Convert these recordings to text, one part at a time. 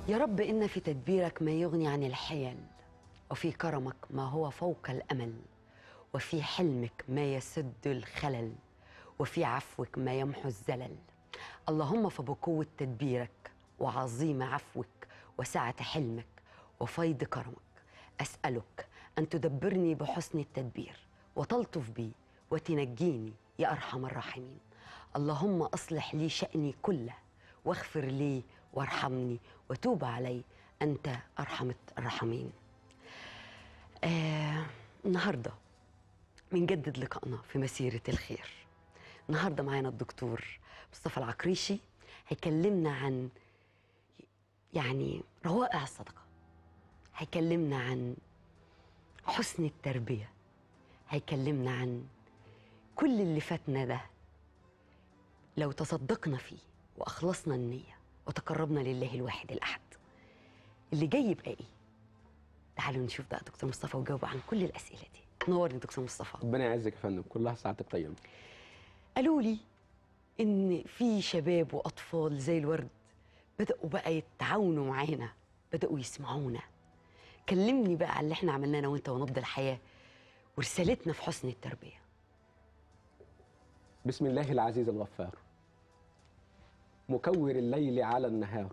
يا رب إن في تدبيرك ما يغني عن الحيل وفي كرمك ما هو فوق الأمل وفي حلمك ما يسد الخلل وفي عفوك ما يمحو الزلل اللهم فبقوة تدبيرك وعظيم عفوك وسعة حلمك وفيض كرمك أسألك أن تدبرني بحسن التدبير وتلطف بي وتنجيني يا أرحم الراحمين اللهم أصلح لي شأني كله واغفر لي وارحمني وتوب علي أنت أرحم الراحمين آه النهارده بنجدد لقائنا في مسيرة الخير النهارده معانا الدكتور مصطفى العكريشي هيكلمنا عن يعني روائع الصدقة هيكلمنا عن حسن التربية هيكلمنا عن كل اللي فاتنا ده لو تصدقنا فيه وأخلصنا النية وتقربنا لله الواحد الأحد اللي جاي يبقى إيه؟ تعالوا نشوف بقى دكتور مصطفى وجاوب عن كل الأسئلة دي نورني دكتور مصطفى ربنا يعزك يا فندم كلها ساعتك طيبه قالوا لي ان في شباب واطفال زي الورد بداوا بقى يتعاونوا معانا بداوا يسمعونا كلمني بقى على اللي احنا عملناه انا وانت ونبض الحياه ورسالتنا في حسن التربيه بسم الله العزيز الغفار مكور الليل على النهار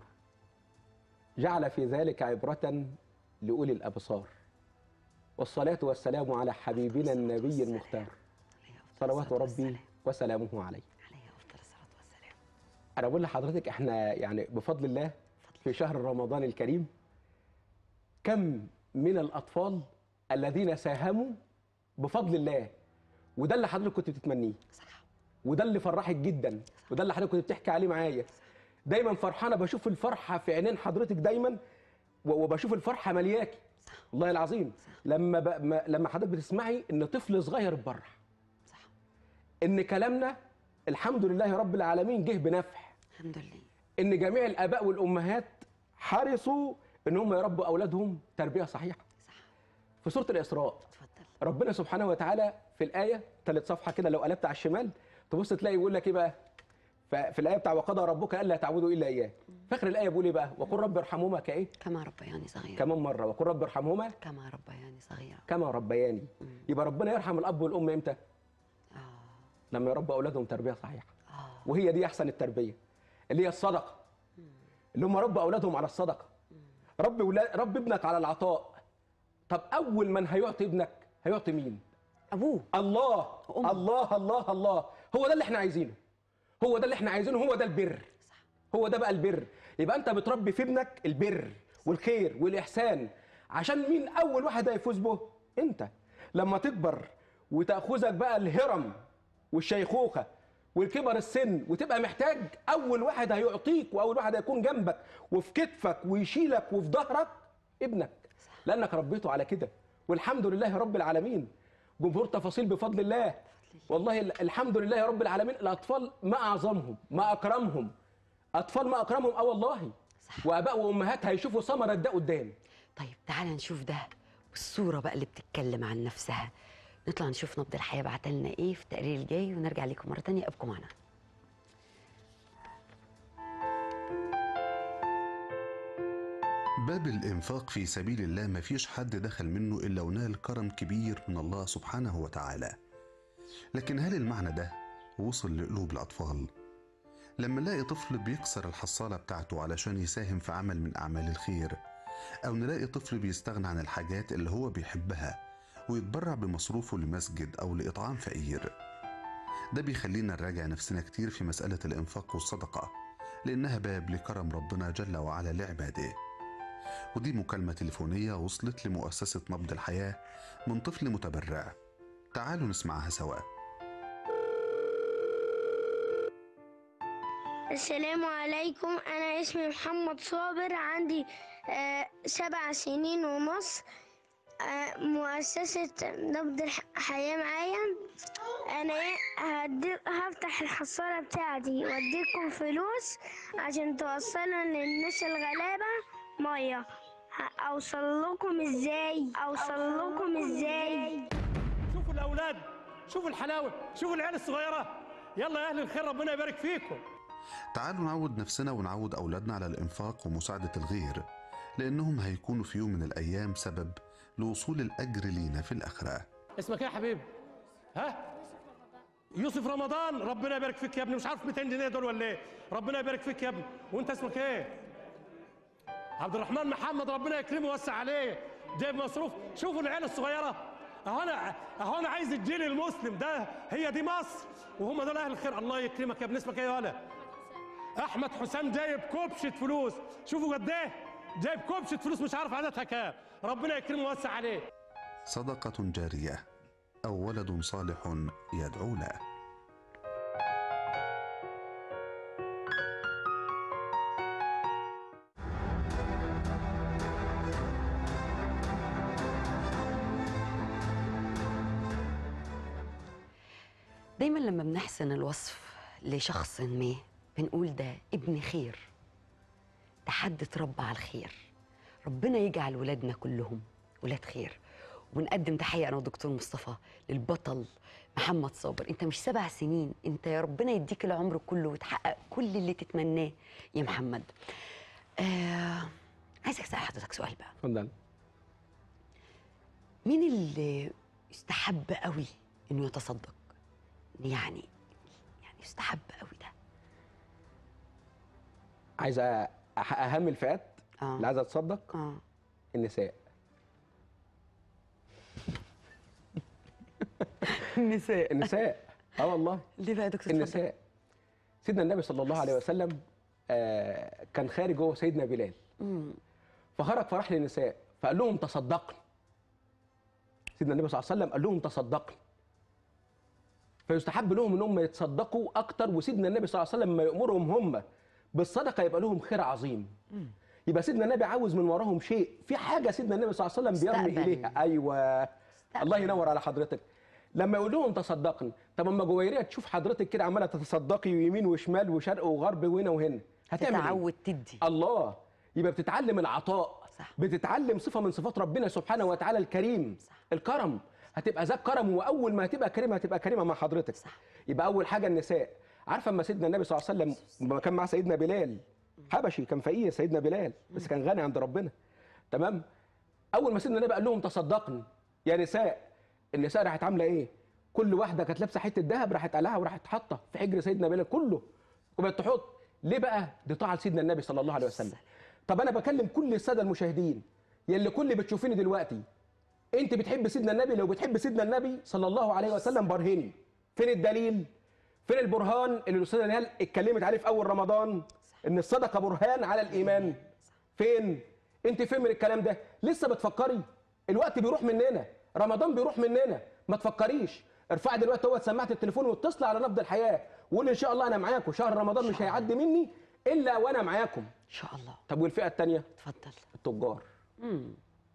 جعل في ذلك عبرة لأولي الأبصار والصلاة والسلام على حبيبنا النبي المختار عليه أفضل صلوات الصلاة ربي والسلام. وسلامه عليه عليه افضل الصلاه والسلام أنا بقول لحضرتك إحنا يعني بفضل الله في شهر رمضان الكريم كم من الأطفال الذين ساهموا بفضل الله وده اللي حضرتك كنت بتتمنيه صح وده اللي فرحك جدا وده اللي حضرتك كنت بتحكي عليه معايا دايما فرحانه بشوف الفرحه في عينين حضرتك دايما و- وبشوف الفرحه ملياكي صح والله العظيم لما ب... ما... لما حضرتك بتسمعي ان طفل صغير اتبرح صح ان كلامنا الحمد لله رب العالمين جه بنفع الحمد لله ان جميع الاباء والامهات حرصوا ان هم يربوا اولادهم تربيه صحيحه صح في سوره الاسراء اتفضل ربنا سبحانه وتعالى في الآية ثالث صفحة كده لو قلبت على الشمال تبص تلاقي يقول لك إيه بقى؟ ففي الآية بتاع وقضى ربك ألا تعبدوا إلا إياه. فاكر الآية بيقول إيه بقى؟ وقل رب ارحمهما كإيه؟ كما ربياني صغيرا كمان مرة وقل رب ارحمهما كما ربياني صغيرا كما ربياني. يبقى ربنا يرحم الأب والأم إمتى؟ اه لما يربوا أولادهم تربية صحيحة. اه وهي دي أحسن التربية. اللي هي الصدقة. اللي هم ربوا أولادهم على الصدقة. رب ولا... رب ابنك على العطاء. طب أول من هيعطي ابنك هيعطي مين؟ ابوه الله وأمه. الله الله الله هو ده اللي احنا عايزينه هو ده اللي احنا عايزينه هو ده البر صح هو ده بقى البر يبقى انت بتربي في ابنك البر والخير والاحسان عشان مين اول واحد هيفوز به انت لما تكبر وتاخذك بقى الهرم والشيخوخه والكبر السن وتبقى محتاج اول واحد هيعطيك واول واحد هيكون جنبك وفي كتفك ويشيلك وفي ظهرك ابنك لانك ربيته على كده والحمد لله رب العالمين جمهور تفاصيل بفضل الله والله ال- الحمد لله رب العالمين الاطفال ما اعظمهم ما اكرمهم اطفال ما اكرمهم اه والله صح. واباء وامهات هيشوفوا ثمره ده قدام طيب تعالى نشوف ده والصورة بقى اللي بتتكلم عن نفسها نطلع نشوف نبض الحياة بعتلنا ايه في التقرير الجاي ونرجع لكم مرة تانية ابقوا معنا باب الإنفاق في سبيل الله مفيش حد دخل منه إلا ونال كرم كبير من الله سبحانه وتعالى لكن هل المعنى ده وصل لقلوب الأطفال؟ لما نلاقي طفل بيكسر الحصالة بتاعته علشان يساهم في عمل من أعمال الخير أو نلاقي طفل بيستغنى عن الحاجات اللي هو بيحبها ويتبرع بمصروفه لمسجد أو لإطعام فقير ده بيخلينا نراجع نفسنا كتير في مسألة الإنفاق والصدقة لأنها باب لكرم ربنا جل وعلا لعباده ودي مكالمة تليفونية وصلت لمؤسسة نبض الحياة من طفل متبرع تعالوا نسمعها سوا السلام عليكم أنا اسمي محمد صابر عندي آه، سبع سنين ونص آه، مؤسسة نبض الحياة معايا أنا هدي هفتح الحصالة بتاعتي وأديكم فلوس عشان توصلوا للناس الغلابة مية ه- أوصل لكم إزاي أوصل لكم إزاي شوفوا الاولاد شوفوا الحلاوه شوفوا العيال الصغيره يلا يا اهل الخير ربنا يبارك فيكم تعالوا نعود نفسنا ونعود أولادنا على الإنفاق ومساعدة الغير لأنهم هيكونوا في يوم من الأيام سبب لوصول الأجر لينا في الآخرة اسمك ايه يا حبيبي؟ ها؟ يوسف رمضان ربنا يبارك فيك يا ابني مش عارف 200 جنيه دول ولا ايه؟ ربنا يبارك فيك يا ابني وانت اسمك ايه؟ عبد الرحمن محمد ربنا يكرمه ويوسع عليه جايب مصروف شوفوا العيال الصغيره اهو انا اهو انا عايز الجيل المسلم ده هي دي مصر وهم دول اهل الخير الله يكرمك يا ابني اسمك ايه يا ولا؟ احمد حسام جايب كبشه فلوس شوفوا قد ايه؟ جايب كبشه فلوس مش عارف عددها كام ربنا يكرمه ويوسع عليه صدقة جارية أو ولد صالح يدعو له دايما لما بنحسن الوصف لشخص ما بنقول ده ابن خير ده حد اتربى على الخير ربنا يجعل ولادنا كلهم ولاد خير ونقدم تحية أنا والدكتور مصطفى للبطل محمد صابر أنت مش سبع سنين أنت يا ربنا يديك العمر كله وتحقق كل اللي تتمناه يا محمد آه عايزك أسأل حضرتك سؤال بقى اتفضل مين اللي يستحب قوي إنه يتصدق يعني يعني يستحب قوي ده عايز أ- أح- اهم الفئات آه. اللي عايزه تصدق اه النساء النساء النساء اه والله ليه بقى يا دكتور اتفضل. النساء سيدنا النبي صلى الله عليه وسلم آه كان خارج هو سيدنا بلال مم. فخرج فراح للنساء فقال لهم تصدقن سيدنا النبي صلى الله عليه وسلم قال لهم تصدقن فيستحب لهم ان هم يتصدقوا اكتر وسيدنا النبي صلى الله عليه وسلم ما يامرهم هم بالصدقه يبقى لهم خير عظيم يبقى سيدنا النبي عاوز من وراهم شيء في حاجه سيدنا النبي صلى الله عليه وسلم بيرمي مستقبل. اليها ايوه الله ينور على حضرتك لما يقول لهم تصدقن طب اما جويريه تشوف حضرتك كده عماله تتصدقي يمين وشمال وشرق وغرب وهنا وهنا هتعمل ايه تتعود تدي الله يبقى بتتعلم العطاء صح. بتتعلم صفه من صفات ربنا سبحانه وتعالى الكريم صح. الكرم هتبقى ذات كرم واول ما هتبقى كريمه هتبقى كريمه مع حضرتك صح. يبقى اول حاجه النساء عارفه اما سيدنا النبي صلى الله عليه وسلم لما كان مع سيدنا بلال حبشي كان فقير سيدنا بلال بس كان غني عند ربنا تمام اول ما سيدنا النبي قال لهم تصدقن يا نساء النساء راحت عامله ايه كل واحده كانت لابسه حته ذهب راحت قلعها وراحت حاطه في حجر سيدنا بلال كله وبقت تحط ليه بقى دي طاعه لسيدنا النبي صلى الله عليه وسلم طب انا بكلم كل الساده المشاهدين يلي كل اللي بتشوفيني دلوقتي انت بتحب سيدنا النبي لو بتحب سيدنا النبي صلى الله عليه وسلم برهني فين الدليل فين البرهان اللي الاستاذه نهال اتكلمت عليه في اول رمضان ان الصدقه برهان على الايمان فين انت فين من الكلام ده لسه بتفكري الوقت بيروح مننا رمضان بيروح مننا ما تفكريش ارفعي دلوقتي هو سماعه التليفون واتصلي على نبض الحياه وقولي ان شاء الله انا معاكم شهر رمضان مش هيعدي مني الا وانا معاكم ان شاء الله طب والفئه الثانيه اتفضل التجار مم.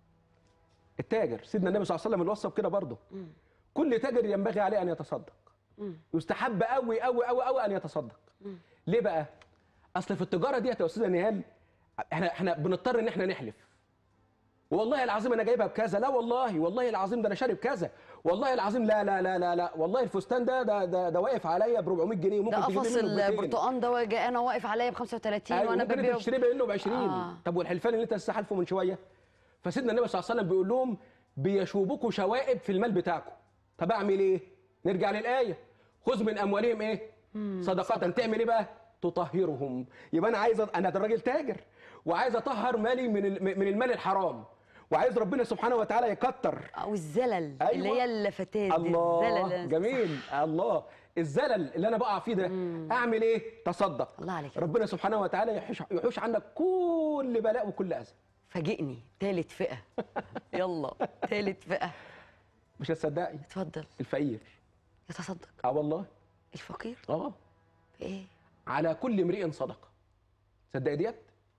التاجر سيدنا النبي صلى الله عليه وسلم اللي وصى بكده برضه كل تاجر ينبغي عليه ان يتصدق مم. يستحب قوي قوي قوي قوي ان يتصدق ليه بقى اصل في التجاره ديت يا استاذه نهال احنا احنا بنضطر ان احنا نحلف والله العظيم انا جايبها بكذا لا والله والله العظيم ده انا شارب كذا والله العظيم لا لا لا لا لا والله الفستان ده ده ده, ده واقف عليا ب 400 جنيه وممكن ده تجيب قفص منه ب 200. البرتقال ده واجي انا واقف عليا ب 35 ايوه وانا ممكن انت ببيعه تشتري منه ب 20 آه. طب والحلفان اللي انت لسه حالفه من شويه فسيدنا النبي صلى الله عليه وسلم بيقول لهم بيشوبكوا شوائب في المال بتاعكم طب اعمل ايه نرجع للايه خذ من اموالهم ايه صدقه تعمل ايه بقى تطهرهم يبقى انا عايز أ- انا ده راجل تاجر وعايز اطهر مالي من ال- من المال الحرام وعايز ربنا سبحانه وتعالى يكتر او الزلل أيوة. اللي هي اللفتات دي، الله الزلل جميل الله الزلل اللي انا بقع فيه ده اعمل ايه تصدق الله عليك. ربنا سبحانه وتعالى يحوش يحوش عنك كل بلاء وكل اذى فاجئني تالت فئه يلا تالت فئه مش هتصدقي اتفضل الفقير يتصدق اه والله الفقير اه في ايه على كل امرئ صدقه صدقي ديت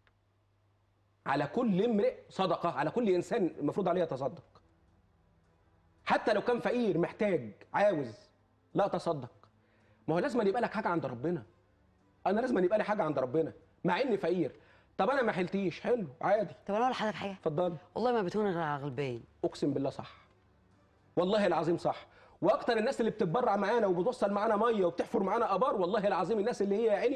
على كل امرئ صدقه على كل انسان المفروض عليه يتصدق حتى لو كان فقير محتاج عاوز لا تصدق ما هو لازم يبقى لك حاجه عند ربنا انا لازم يبقى لي حاجه عند ربنا مع اني فقير طب انا ما حلتيش حلو عادي طب انا اقول لحضرتك حاجه اتفضلي والله ما بتهون غير على غلبان اقسم بالله صح والله العظيم صح واكتر الناس اللي بتتبرع معانا وبتوصل معانا ميه وبتحفر معانا ابار والله العظيم الناس اللي هي يا عيني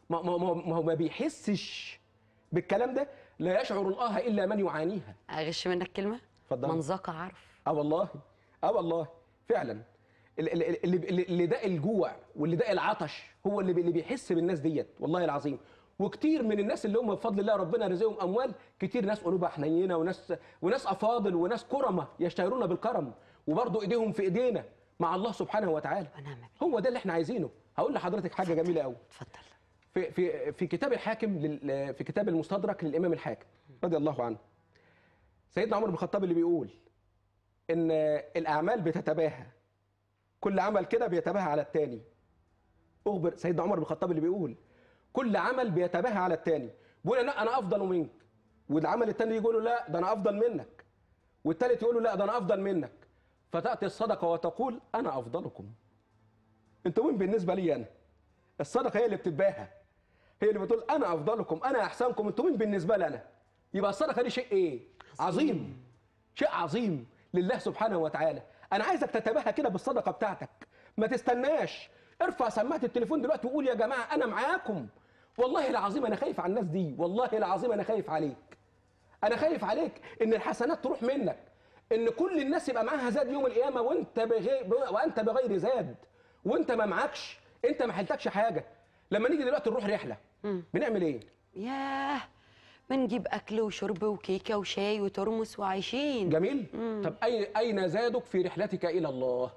ما ما ما ما هو ما بيحسش بالكلام ده لا يشعر الله الا من يعانيها اغش منك كلمه اتفضل. من ذاق عرف اه والله اه والله فعلا ال- ال- اللي اللي اللي داق الجوع واللي داق العطش هو اللي بي- اللي بيحس بالناس ديت والله العظيم وكتير من الناس اللي هم بفضل الله ربنا رزقهم اموال كتير ناس قلوبها حنينه وناس وناس افاضل وناس كرمه يشتهرون بالكرم وبرضه ايديهم في ايدينا مع الله سبحانه وتعالى ونعم بالله هو ده اللي احنا عايزينه هقول لحضرتك حاجه جميله قوي اتفضل في في في كتاب الحاكم لل- في كتاب المستدرك للامام الحاكم رضي الله عنه سيدنا عمر بن الخطاب اللي بيقول ان الاعمال بتتباهى كل عمل كده بيتباهى على التاني اخبر سيدنا عمر بن الخطاب اللي بيقول كل عمل بيتباهى على التاني بيقول لا انا افضل منك والعمل التاني يقول له لا ده انا افضل منك والتالت يقول له لا ده انا افضل منك فتاتي الصدقه وتقول انا افضلكم انتوا مين بالنسبه لي انا الصدقه هي اللي بتتباهى هي اللي بتقول انا افضلكم انا احسنكم انتوا مين بالنسبه لي انا يبقى الصدقه دي شيء ايه عظيم شيء عظيم لله سبحانه وتعالى انا عايزك تتباهى كده بالصدقه بتاعتك ما تستناش ارفع سماعه التليفون دلوقتي وقول يا جماعه انا معاكم والله العظيم انا خايف على الناس دي والله العظيم انا خايف عليك انا خايف عليك ان الحسنات تروح منك ان كل الناس يبقى معاها زاد يوم القيامه وانت بغير وانت بغير زاد وانت ما معكش انت ما حلتكش حاجه لما نيجي دلوقتي نروح رحله بنعمل ايه ياه بنجيب اكل وشرب وكيكه وشاي وترمس وعايشين جميل طب اين اين زادك في رحلتك الى الله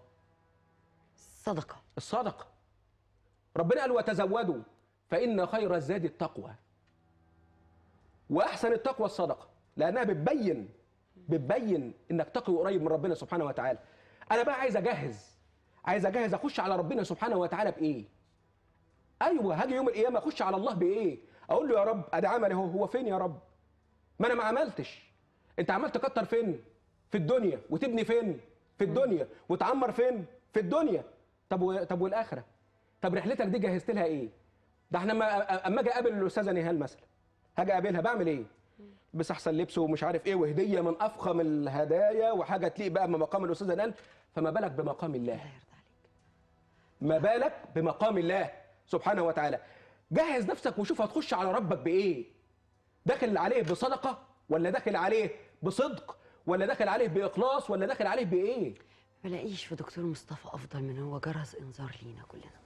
صدقه الصدقه ربنا قال وتزودوا فان خير الزاد التقوى واحسن التقوى الصدقه لانها بتبين بتبين انك تقي قريب من ربنا سبحانه وتعالى انا بقى عايز اجهز عايز اجهز اخش على ربنا سبحانه وتعالى بايه ايوه هاجي يوم القيامه اخش على الله بايه اقول له يا رب ادي عملي اهو هو فين يا رب ما انا ما عملتش انت عمال تكتر فين في الدنيا وتبني فين في الدنيا وتعمر فين في الدنيا طب و... طب والاخره طب رحلتك دي جهزت لها ايه ده احنا اما اما اجي اقابل الاستاذه نهال مثلا هاجي اقابلها بعمل ايه بس احسن لبس ومش عارف ايه وهديه من افخم الهدايا وحاجه تليق بقى بمقام الاستاذه نهال فما بالك بمقام الله الله يرضى عليك ما بالك بمقام الله سبحانه وتعالى جهز نفسك وشوف هتخش على ربك بايه داخل عليه بصدقه ولا داخل عليه بصدق ولا داخل عليه باخلاص ولا داخل عليه بايه بلاقيش في دكتور مصطفى افضل من هو جرس انذار لينا كلنا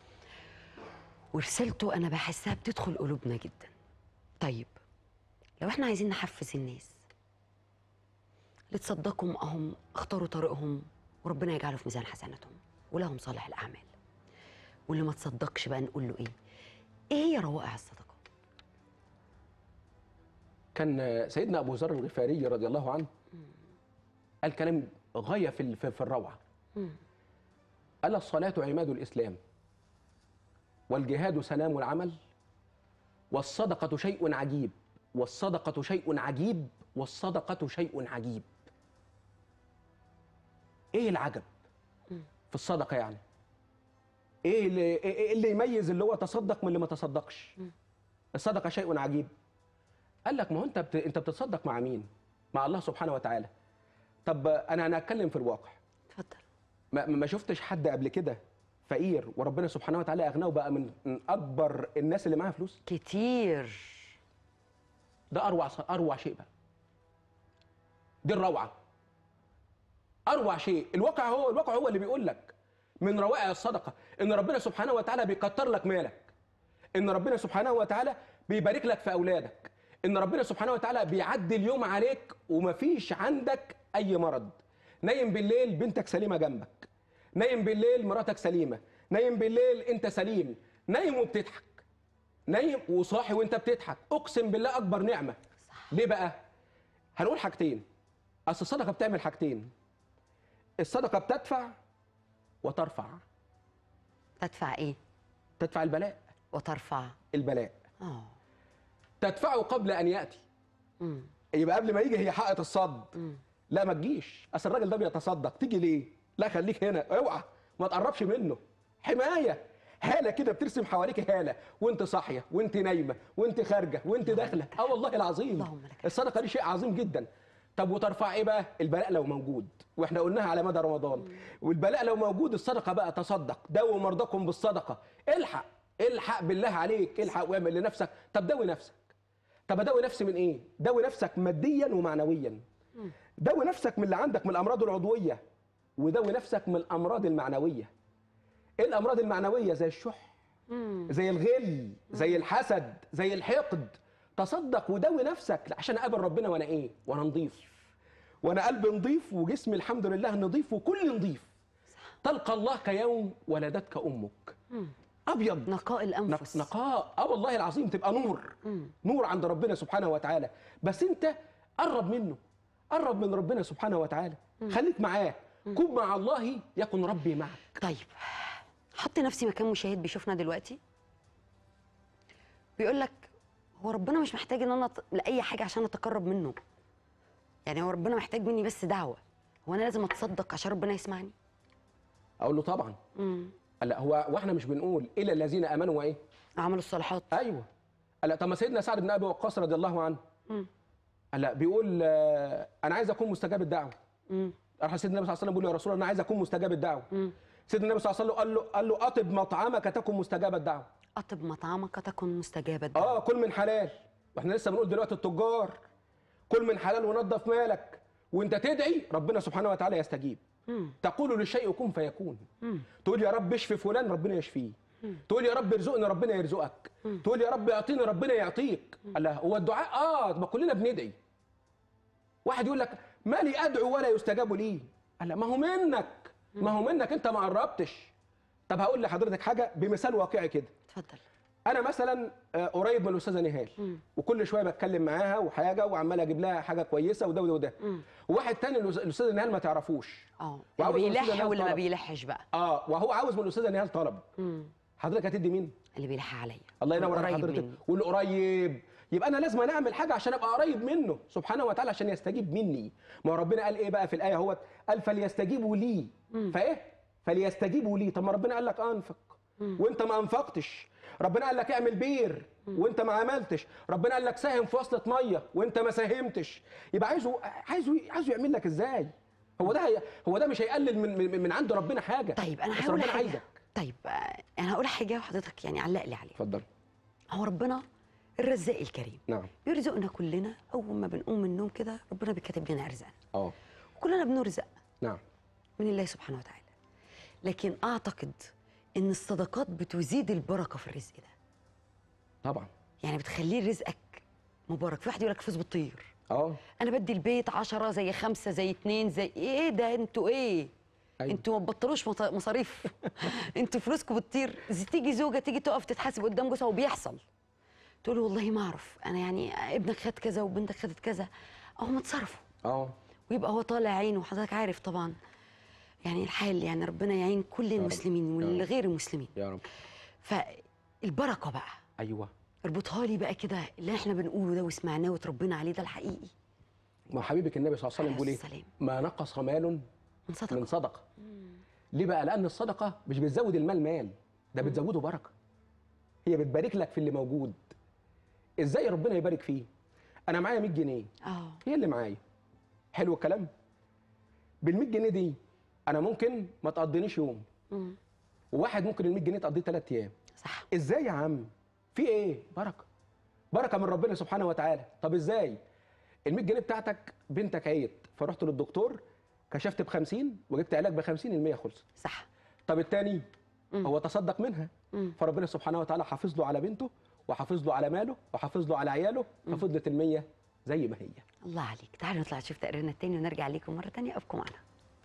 ورسالته انا بحسها بتدخل قلوبنا جدا طيب لو احنا عايزين نحفز الناس اللي تصدقوا اهم اختاروا طريقهم وربنا يجعله في ميزان حسناتهم ولهم صالح الاعمال واللي ما تصدقش بقى نقول له ايه ايه هي روائع الصدقه كان سيدنا ابو ذر الغفاري رضي الله عنه قال كلام غايه في ال- في في الروعه قال الصلاه عماد الاسلام والجهاد سلام العمل والصدقه شيء عجيب والصدقه شيء عجيب والصدقه شيء عجيب ايه العجب في الصدقه يعني ايه اللي, إيه اللي يميز اللي هو تصدق من اللي ما تصدقش الصدقه شيء عجيب قال لك ما هو انت بت... انت بتتصدق مع مين مع الله سبحانه وتعالى طب انا انا هتكلم في الواقع اتفضل ما, ما شفتش حد قبل كده فقير وربنا سبحانه وتعالى اغناه بقى من من اكبر الناس اللي معاها فلوس كتير ده اروع ص- اروع شيء بقى دي الروعه اروع شيء الواقع هو الواقع هو اللي بيقول لك من روائع الصدقه ان ربنا سبحانه وتعالى بيكتر لك مالك ان ربنا سبحانه وتعالى بيبارك لك في اولادك ان ربنا سبحانه وتعالى بيعدي اليوم عليك ومفيش عندك اي مرض نايم بالليل بنتك سليمه جنبك نايم بالليل مراتك سليمه نايم بالليل انت سليم نايم وبتضحك نايم وصاحي وانت بتضحك اقسم بالله اكبر نعمه صح ليه بقى هنقول حاجتين اصل الصدقه بتعمل حاجتين الصدقه بتدفع وترفع تدفع ايه تدفع البلاء وترفع البلاء اه تدفعه قبل ان ياتي امم يبقى قبل ما يجي هي حققت الصد امم لا ما تجيش اصل الراجل ده بيتصدق تيجي ليه لا خليك هنا اوعى ما تقربش منه حمايه هاله كده بترسم حواليك هاله وانت صاحيه وانت نايمه وانت خارجه وانت داخله اه والله العظيم اللهم لك الحمد. الصدقه دي شيء عظيم جدا طب وترفع ايه بقى البلاء لو موجود واحنا قلناها على مدى رمضان والبلاء لو موجود الصدقه بقى تصدق داووا مرضاكم بالصدقه الحق الحق بالله عليك الحق واعمل لنفسك طب داوي نفسك طب اداوي نفسي من ايه داوي نفسك ماديا ومعنويا داوي نفسك من اللي عندك من الامراض العضويه وداوي نفسك من الامراض المعنويه ايه الامراض المعنويه زي الشح زي الغل زي الحسد زي الحقد تصدق وداوي نفسك عشان اقابل ربنا وانا ايه وانا نضيف وانا قلبي نضيف وجسمي الحمد لله نضيف وكل نضيف تلقى الله كيوم ولدتك امك ابيض نقاء الانفس نق- نقاء اه والله العظيم تبقى نور نور عند ربنا سبحانه وتعالى بس انت قرب منه قرب من ربنا سبحانه وتعالى خليك معاه كن مع الله يكن ربي معك طيب حط نفسي مكان مشاهد بيشوفنا دلوقتي بيقول لك هو ربنا مش محتاج ان انا أط- لاي حاجه عشان اتقرب منه يعني هو ربنا محتاج مني بس دعوه هو انا لازم اتصدق عشان ربنا يسمعني اقول له طبعا امم لا هو واحنا مش بنقول الا الذين امنوا وايه عملوا الصالحات ايوه لا طب ما سيدنا سعد بن ابي وقاص رضي الله عنه مم. لا بيقول آه، انا عايز اكون مستجاب الدعوه امم راح سيدنا النبي صلى الله عليه وسلم بيقول له يا رسول الله انا عايز اكون مستجاب الدعوه مم. سيدنا النبي صلى الله عليه وسلم قال له قال له اطب مطعمك تكن مستجاب الدعوه اطب مطعمك تكن مستجابه الدعوة. اه كل من حلال واحنا لسه بنقول دلوقتي التجار كل من حلال ونظف مالك وانت تدعي ربنا سبحانه وتعالى يستجيب مم. تقول للشيء كن فيكون مم. تقول يا رب اشفي فلان ربنا يشفيه تقول يا رب ارزقني ربنا يرزقك تقول يا رب اعطيني ربنا يعطيك الله هو الدعاء اه ما كلنا بندعي واحد يقول لك ما لي ادعو ولا يستجاب لي الله ما هو منك ما هو منك انت ما قربتش طب هقول لحضرتك حاجه بمثال واقعي كده اتفضل انا مثلا آه، قريب من الاستاذه نهال وكل شويه بتكلم معاها وحاجه وعمال اجيب لها حاجه كويسه وده وده وده وواحد تاني الأس- الاستاذه نهال ما تعرفوش اه اللي وعاوز الأستاذة بيلح نهال واللي ما طلب. بيلحش بقى اه وهو عاوز من الاستاذه نهال طلب مم. حضرتك هتدي مين اللي بيلح عليا الله ينور على قريب حضرتك مني. واللي قريب يبقى انا لازم اعمل حاجه عشان ابقى قريب منه سبحانه وتعالى عشان يستجيب مني ما هو ربنا قال ايه بقى في الايه اهوت قال فليستجيبوا لي فايه فليستجيبوا لي طب ما ربنا قال لك انفق وانت ما انفقتش ربنا قال لك اعمل بير وانت ما عملتش ربنا قال لك ساهم في وصله ميه وانت ما ساهمتش يبقى عايزه عايزه عايزه يعمل لك ازاي هو ده هي من ده مش هيقلل من من, من عند ربنا حاجه طيب انا بس هقول ربنا حاجه عايزك طيب آه، انا هقول حاجه وحضرتك يعني علق لي عليها اتفضل هو ربنا الرزاق الكريم نعم بيرزقنا كلنا اول ما بنقوم من النوم كده ربنا بيكتب لنا ارزاقنا اه كلنا بنرزق نعم من الله سبحانه وتعالى لكن اعتقد ان الصدقات بتزيد البركه في الرزق ده طبعا يعني بتخليه رزقك مبارك في واحد يقول لك فلوس بتطير اه انا بدي البيت عشرة زي خمسة زي اتنين زي ايه ده انتوا ايه أيوة. انتوا ما تبطلوش مط- مصاريف انتوا فلوسكم بتطير زي تيجي زوجه تيجي تقف تتحاسب قدام جوزها وبيحصل تقول له والله ما اعرف انا يعني ابنك خد كذا وبنتك خدت كذا او ما اتصرفوا اه ويبقى هو طالع عينه وحضرتك عارف طبعا يعني الحال يعني ربنا يعين كل المسلمين رب. والغير المسلمين يا رب فالبركه بقى ايوه اربطها لي بقى كده اللي احنا بنقوله ده وسمعناه وتربينا عليه ده الحقيقي ما حبيبك النبي صلى الله عليه وسلم بيقول ايه السلام. ما نقص مال من صدقه من صدقه ليه بقى لان الصدقه مش بتزود المال مال ده بتزوده بركه هي بتبارك لك في اللي موجود ازاي ربنا يبارك فيه انا معايا 100 جنيه اه هي اللي معايا حلو الكلام بال 100 جنيه دي انا ممكن ما تقضينيش يوم مم. وواحد ممكن ال 100 جنيه تقضيه 3 ايام صح ازاي يا عم في ايه بركه بركه من ربنا سبحانه وتعالى طب ازاي ال 100 جنيه بتاعتك بنتك عيت فرحت للدكتور كشفت ب 50 وجبت علاج ب 50 ال 100 خلص صح طب التاني هو تصدق منها مم. فربنا سبحانه وتعالى حافظ له على بنته وحافظ له على ماله وحافظ له على عياله ففضلت ال 100 زي ما هي الله عليك تعالوا نطلع نشوف تقريرنا التاني ونرجع ليكم مره تانية ابقوا معنا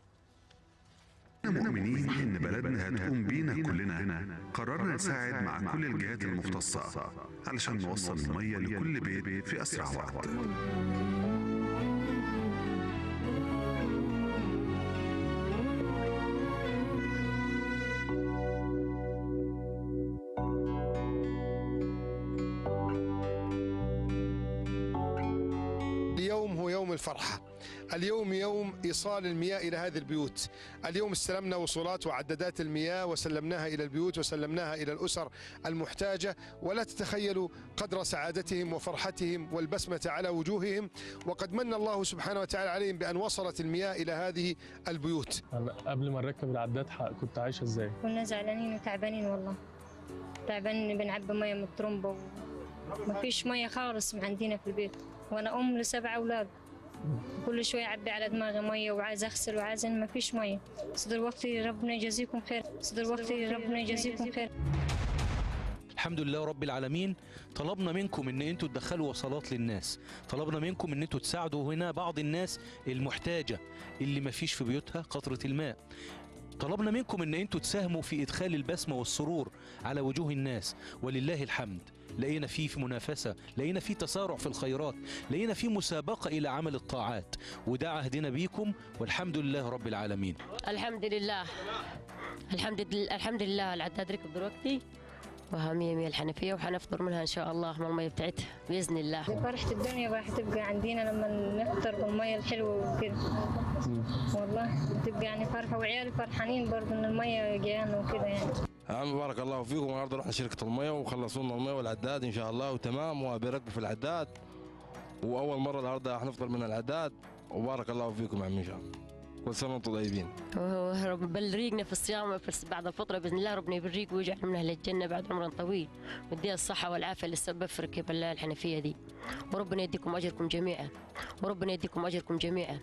احنا مؤمنين ان بلدنا هتقوم بينا كلنا قررنا نساعد مع كل الجهات المختصة علشان نوصل المية لكل بيت في اسرع وقت اليوم هو يوم الفرحة اليوم يوم إيصال المياه إلى هذه البيوت اليوم استلمنا وصولات وعدادات المياه وسلمناها إلى البيوت وسلمناها إلى الأسر المحتاجة ولا تتخيلوا قدر سعادتهم وفرحتهم والبسمة على وجوههم وقد من الله سبحانه وتعالى عليهم بأن وصلت المياه إلى هذه البيوت أنا قبل ما نركب العداد ح- كنت عايشه ازاي؟ كنا زعلانين وتعبانين والله تعبان بنعبي مية من الطرمبة وما فيش مية خالص عندنا في البيت وأنا أم لسبع أولاد كل شوية أعبي على دماغي مية وعايز أغسل وعايز ما فيش مية صدر وقتي ربنا يجازيكم خير صدر وقتي ربنا يجازيكم خير الحمد لله رب العالمين طلبنا منكم ان انتوا تدخلوا وصلات للناس طلبنا منكم ان انتوا تساعدوا هنا بعض الناس المحتاجة اللي ما فيش في بيوتها قطرة الماء طلبنا منكم ان انتوا تساهموا في ادخال البسمة والسرور على وجوه الناس ولله الحمد لقينا فيه في منافسة لقينا فيه تسارع في الخيرات لقينا فيه مسابقة إلى عمل الطاعات وده عهدنا بيكم والحمد لله رب العالمين الحمد لله الحمد لله الحمد لله العداد ركب دلوقتي وها مية مية الحنفية وحنفطر منها إن شاء الله من المية بتاعتها بإذن الله فرحة الدنيا بقى هتبقى عندنا لما نفطر بالمية الحلوة وكده والله بتبقى يعني فرحة وعيالي فرحانين برضه إن المية جايانا وكده يعني عم بارك الله فيكم النهارده رحنا شركه الميه وخلصوا لنا الميه والعداد ان شاء الله وتمام وبيركبوا في العداد واول مره النهارده حنفطر من العداد وبارك الله فيكم يا عم ان شاء الله كل سنه وانتم طيبين ورب بلريقنا في الصيام في بعد الفطرة بإذن الله ربنا يبريق ويجعل من أهل الجنة بعد عمر طويل ويديها الصحة والعافية اللي سبب في ركب الله الحنفية دي وربنا يديكم أجركم جميعا وربنا يديكم أجركم جميعا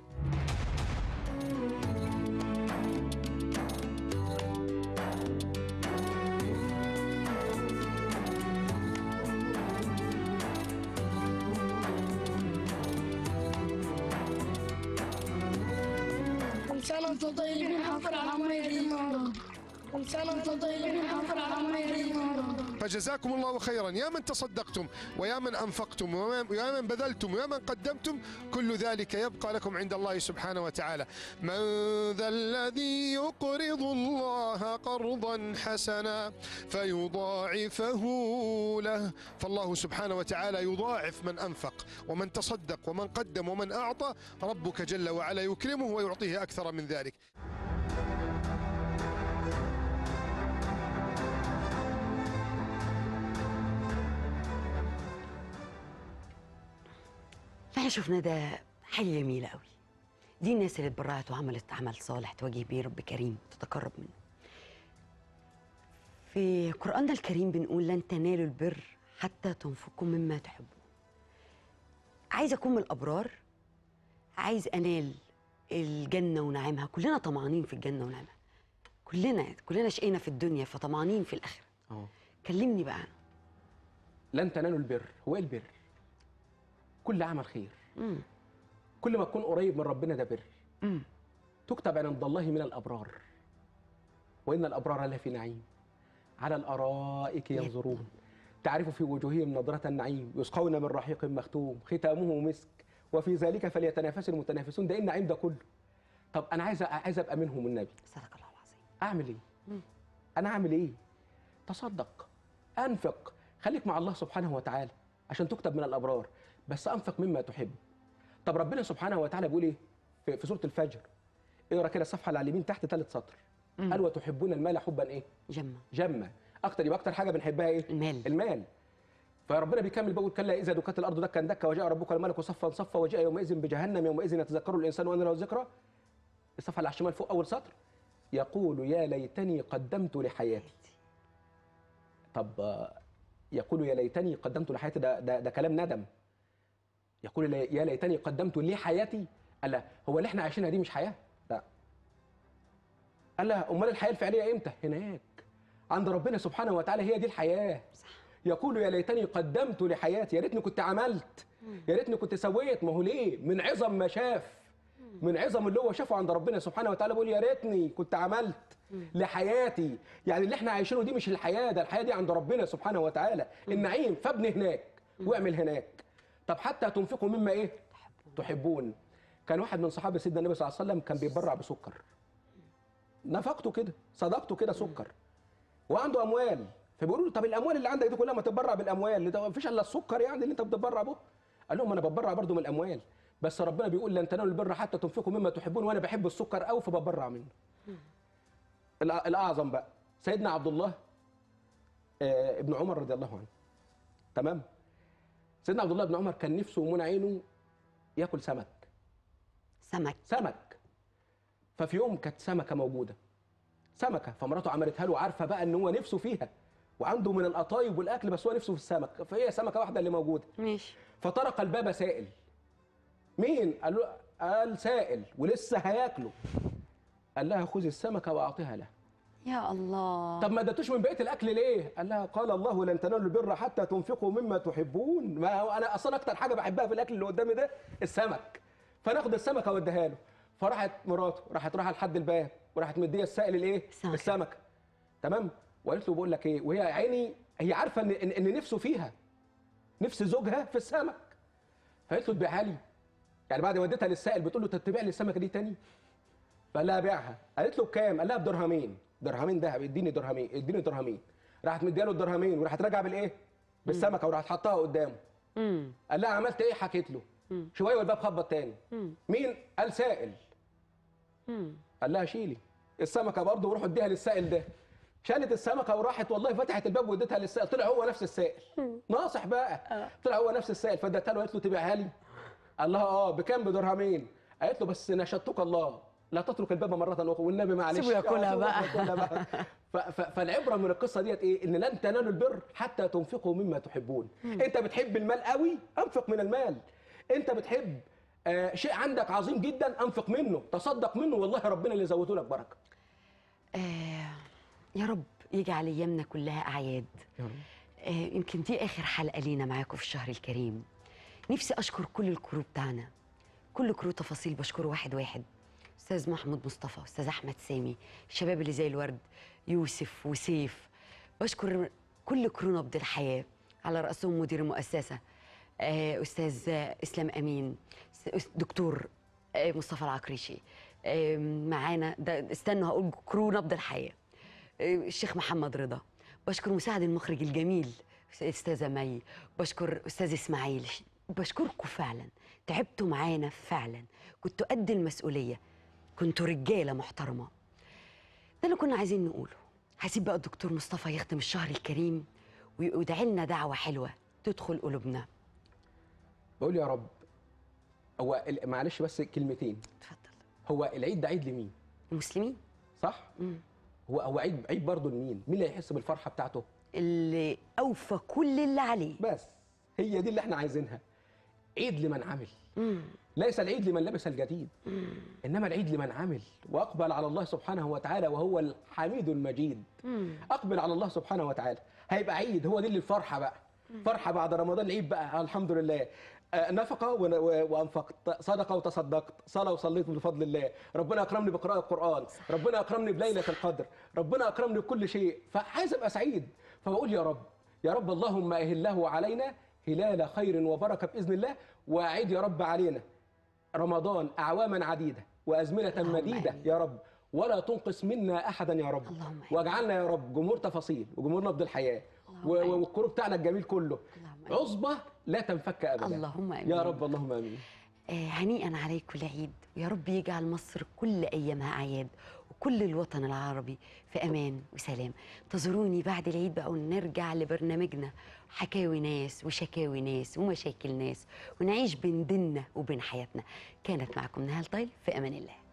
كل سنة وانتم طيبين حفر على مية النهاردة كل سنة وانتم طيبين حفر على مية النهاردة فجزاكم الله خيرا يا من تصدقتم ويا من أنفقتم ويا ويا من بذلتم ويا من قدمتم كل ذلك يبقى لكم عند الله سبحانه وتعالى من ذا الذي يقرض الله قرضا حسنا فيضاعفه له فالله سبحانه وتعالى يضاعف من أنفق ومن تصدق ومن قدم ومن أعطى ربك جل وعلا يكرمه ويعطيه أكثر من ذلك فاحنا شفنا ده حاجة جميلة قوي دي الناس اللي اتبرعت وعملت عمل صالح تواجه بيه رب كريم تتقرب منه في قرآننا الكريم بنقول لن تنالوا البر حتى تنفقوا مما تحبون عايز أكون من الأبرار عايز أنال الجنة ونعيمها كلنا طمعانين في الجنة ونعيمها كلنا كلنا شقينا في الدنيا فطمعانين في الآخرة اه كلمني بقى عنه لن تنالوا البر هو ايه البر كل عمل خير مم. كل ما تكون قريب من ربنا ده بر مم. تكتب عند الله من الابرار وان الابرار لفي نعيم على الارائك ينظرون تعرف في وجوههم نضرة النعيم يسقون من رحيق مختوم ختامه مسك وفي ذلك فليتنافس المتنافسون ده ايه النعيم ده كله طب انا عايز عايز ابقى منهم النبي صدق الله العظيم اعمل ايه مم. انا اعمل ايه تصدق انفق خليك مع الله سبحانه وتعالى عشان تكتب من الابرار بس انفق مما تحب طب ربنا سبحانه وتعالى بيقول ايه في, في سوره الفجر اقرا كده الصفحه اللي على اليمين تحت ثالث سطر مم. قال وتحبون المال حبا ايه جمة جما اكتر يبقى اكتر حاجه بنحبها ايه المال المال فربنا بيكمل بيقول كلا اذا دكت الارض دكا دكا وجاء ربك الملك صفا صفا وجاء يومئذ بجهنم يومئذ يتذكر الانسان وان له ذكرى الصفحه اللي على الشمال فوق اول سطر يقول يا ليتني قدمت لحياتي طب آه، يقول يا ليتني قدمت لحياتي ده ده, ده كلام ندم يقول لي- يا ليتني قدمت لحياتي قال لا هو اللي احنا عايشينها دي مش حياه لا قال لها امال الحياه الفعليه امتى هناك عند ربنا سبحانه وتعالى هي دي الحياه يقول يا ليتني قدمت لحياتي يا ريتني كنت عملت يا ريتني كنت سويت ما هو ليه من عظم ما شاف من عظم اللي هو شافه عند ربنا سبحانه وتعالى بيقول يا ريتني كنت عملت لحياتي يعني اللي احنا عايشينه دي مش الحياه ده الحياه دي عند ربنا سبحانه وتعالى النعيم فابني هناك واعمل هناك طب حتى تنفقوا مما ايه تحبون كان واحد من صحابه سيدنا النبي صلى الله عليه وسلم كان بيتبرع بسكر نفقته كده صدقته كده سكر وعنده اموال فبيقولوا له طب الاموال اللي عندك دي كلها ما تتبرع بالاموال اللي ده مفيش الا السكر يعني اللي انت بتتبرع به قال لهم انا بتبرع برضه من الاموال بس ربنا بيقول لن تنالوا البر حتى تنفقوا مما تحبون وانا بحب السكر قوي فبتبرع منه الأ- الاعظم بقى سيدنا عبد الله آه، ابن عمر رضي الله عنه تمام سيدنا عبد الله بن عمر كان نفسه ومنع عينه ياكل سمك سمك سمك ففي يوم كانت سمكه موجوده سمكه فمراته عملتها له عارفه بقى ان هو نفسه فيها وعنده من القطايب والاكل بس هو نفسه في السمك فهي سمكه واحده اللي موجوده ماشي فطرق الباب سائل مين قال له قال سائل ولسه هياكله قال لها خذي السمكه واعطيها له يا الله طب ما ادتوش من بقيه الاكل ليه قال لها قال الله لن تنالوا البر حتى تنفقوا مما تحبون ما هو انا اصلا اكتر حاجه بحبها في الاكل اللي قدامي ده السمك فناخد السمكه واديها له فراحت مراته راحت رايحه لحد الباب وراحت مديه السائل الايه السمكة. السمكه تمام وقالت له بقول لك ايه وهي يا عيني هي عارفه ان ان إن نفسه فيها نفس زوجها في السمك فقالت له تبيعها لي يعني بعد ما اديتها للسائل بتقول له تتبع لي السمكه دي تاني فقال لها بيعها قالت له بكام قال لها بدرهمين درهمين دهب اديني درهمين اديني درهمين راحت مدياله الدرهمين وراحت راجعه بالايه بالسمكه وراحت حطها قدامه امم قال لها عملت ايه حكيت له مم. شويه والباب خبط تاني مم. مين قال سائل امم قال لها شيلي السمكه برضه وروح اديها للسائل ده شالت السمكه وراحت والله فتحت الباب واديتها للسائل طلع هو نفس السائل ناصح بقى طلع هو نفس السائل فادتها له قالت له تبيعها لي قال لها اه بكام بدرهمين قالت له بس نشدتك الله لا تترك الباب مرة أخرى والنبي معلش سيبه ياكلها آه، بقى. ياكلها بقى ف- ف- فالعبرة من القصة ديت إيه؟ إن لن تنالوا البر حتى تنفقوا مما تحبون أنت بتحب المال قوي أنفق من المال أنت بتحب آه شيء عندك عظيم جدا أنفق منه تصدق منه والله ربنا اللي يزوده لك بركة آه يا رب يجعل ايامنا كلها اعياد آه يمكن دي اخر حلقه لينا معاكم في الشهر الكريم نفسي اشكر كل الكرو بتاعنا كل كرو تفاصيل بشكره واحد واحد استاذ محمود مصطفى استاذ احمد سامي الشباب اللي زي الورد يوسف وسيف بشكر كل كرو نبض الحياه على راسهم مدير المؤسسه آه استاذ اسلام امين س- دكتور آه مصطفى العكريشي آه معانا ده استنوا هقول كرو نبض الحياه آه الشيخ محمد رضا بشكر مساعد المخرج الجميل استاذه مي بشكر استاذ اسماعيل بشكركم فعلا تعبتوا معانا فعلا كنتوا قد المسؤوليه كنتوا رجاله محترمه ده اللي كنا عايزين نقوله هسيب بقى الدكتور مصطفى يختم الشهر الكريم ويدعي لنا دعوه حلوه تدخل قلوبنا بقول يا رب هو ال- معلش بس كلمتين اتفضل هو العيد ده عيد لمين؟ المسلمين صح؟ مم. هو هو عيد عيد برضه لمين؟ مين اللي هيحس بالفرحة بتاعته؟ اللي اوفى كل اللي عليه بس هي دي اللي احنا عايزينها عيد لمن عمل مم. ليس العيد لمن لبس الجديد انما العيد لمن عمل واقبل على الله سبحانه وتعالى وهو الحميد المجيد مم. اقبل على الله سبحانه وتعالى هيبقى عيد هو دي اللي الفرحه بقى فرحه بعد رمضان العيد بقى الحمد لله آه، نفقة ون- و- وأنفقت صدقة وتصدقت صلاة وصليت بفضل الله ربنا أكرمني بقراءة القرآن ربنا أكرمني بليلة القدر ربنا أكرمني بكل شيء فعايز أبقى سعيد فبقول يا رب يا رب اللهم أهله علينا هلال خير وبركة بإذن الله وأعيد يا رب علينا رمضان أعواما عديدة وأزمنة اللهم مديدة آمين. يا رب ولا تنقص منا أحدا يا رب اللهم آمين. واجعلنا يا رب جمهور تفاصيل وجمهور نبض الحياة اللهم و- آمين. و- والكروب بتاعنا الجميل كله اللهم آمين. عصبة لا تنفك أبدا اللهم آمين. يا رب اللهم آمين آه، هنيئا عليكم العيد ويا رب يجعل مصر كل ايامها اعياد وكل الوطن العربي في امان وسلام انتظروني بعد العيد بقى ونرجع لبرنامجنا حكاوي ناس وشكاوي ناس ومشاكل ناس ونعيش بين ديننا وبين حياتنا كانت معكم نهال طيل في امان الله